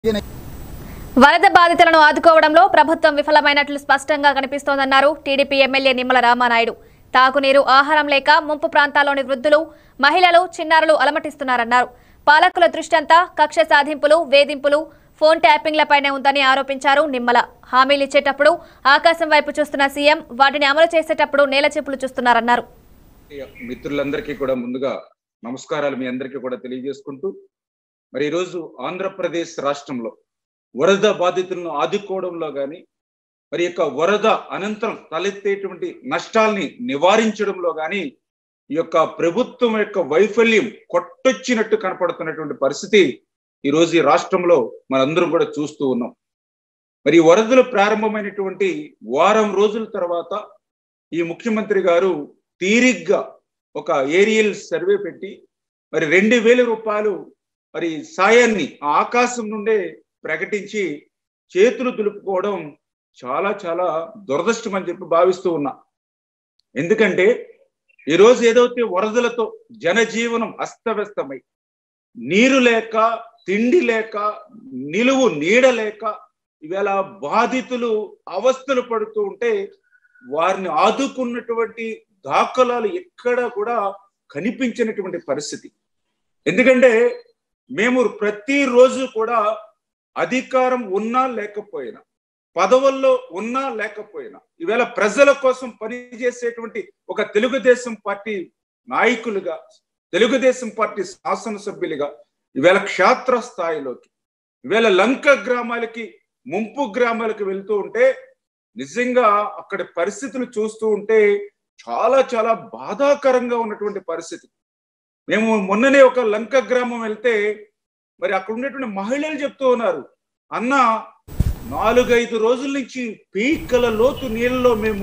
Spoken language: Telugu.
వరద బాధితులను ఆదుకోవడంలో ప్రభుత్వం విఫలమైనట్లు స్పష్టంగా కనిపిస్తోందన్నారు టీడీపీ ఎమ్మెల్యే నిమ్మల రామానాయుడు తాగునీరు ఆహారం లేక ముంపు ప్రాంతాల్లోని వృద్ధులు మహిళలు చిన్నారులు అలమటిస్తున్నారన్నారు పాలకుల దృష్టంతా కక్ష సాధింపులు వేధింపులు ఫోన్ ట్యాపింగ్లపైనే ఉందని ఆరోపించారు నిమ్మల హామీలు ఇచ్చేటప్పుడు ఆకాశం వైపు చూస్తున్న సీఎం వాటిని అమలు చేసేటప్పుడు నేల చెప్పులు చూస్తున్నారన్నారు మిత్రులందరికీ కూడా ముందుగా నమస్కారాలు మీ అందరికీ కూడా తెలియజేసుకుంటూ మరి ఈరోజు ఆంధ్రప్రదేశ్ రాష్ట్రంలో వరద బాధితులను ఆదుకోవడంలో కానీ మరి యొక్క వరద అనంతరం తలెత్తేటువంటి నష్టాల్ని నివారించడంలో కానీ ఈ యొక్క ప్రభుత్వం యొక్క వైఫల్యం కొట్టొచ్చినట్టు కనపడుతున్నటువంటి పరిస్థితి ఈ రోజు ఈ రాష్ట్రంలో మనందరం కూడా చూస్తూ ఉన్నాం మరి ఈ వరదలు ప్రారంభమైనటువంటి వారం రోజుల తర్వాత ఈ ముఖ్యమంత్రి గారు తీరిగ్గా ఒక ఏరియల్ సర్వే పెట్టి మరి రెండు వేల రూపాయలు మరి సాయాన్ని ఆ ఆకాశం నుండే ప్రకటించి చేతులు దులుపుకోవడం చాలా చాలా దురదృష్టం అని చెప్పి భావిస్తూ ఉన్నా ఎందుకంటే ఈరోజు ఏదైతే వరదలతో జనజీవనం అస్తవ్యస్తమై నీరు లేక తిండి లేక నిలువు నీడ లేక ఇవాళ బాధితులు అవస్థలు పడుతూ ఉంటే వారిని ఆదుకున్నటువంటి దాఖలాలు ఎక్కడ కూడా కనిపించినటువంటి పరిస్థితి ఎందుకంటే మేము ప్రతిరోజు కూడా అధికారం ఉన్నా లేకపోయినా పదవుల్లో ఉన్నా లేకపోయినా ఈవేళ ప్రజల కోసం పనిచేసేటువంటి ఒక తెలుగుదేశం పార్టీ నాయకులుగా తెలుగుదేశం పార్టీ శాసనసభ్యులుగా ఈవేళ క్షేత్ర స్థాయిలోకి ఈవేళ లంక గ్రామాలకి ముంపు గ్రామాలకు వెళ్తూ ఉంటే నిజంగా అక్కడ పరిస్థితులు చూస్తూ ఉంటే చాలా చాలా బాధాకరంగా ఉన్నటువంటి పరిస్థితి మేము మొన్ననే ఒక లంక గ్రామం వెళ్తే మరి అక్కడ ఉన్నటువంటి మహిళలు చెప్తూ ఉన్నారు అన్న నాలుగైదు రోజుల నుంచి పీకల లోతు నీళ్ళలో మేము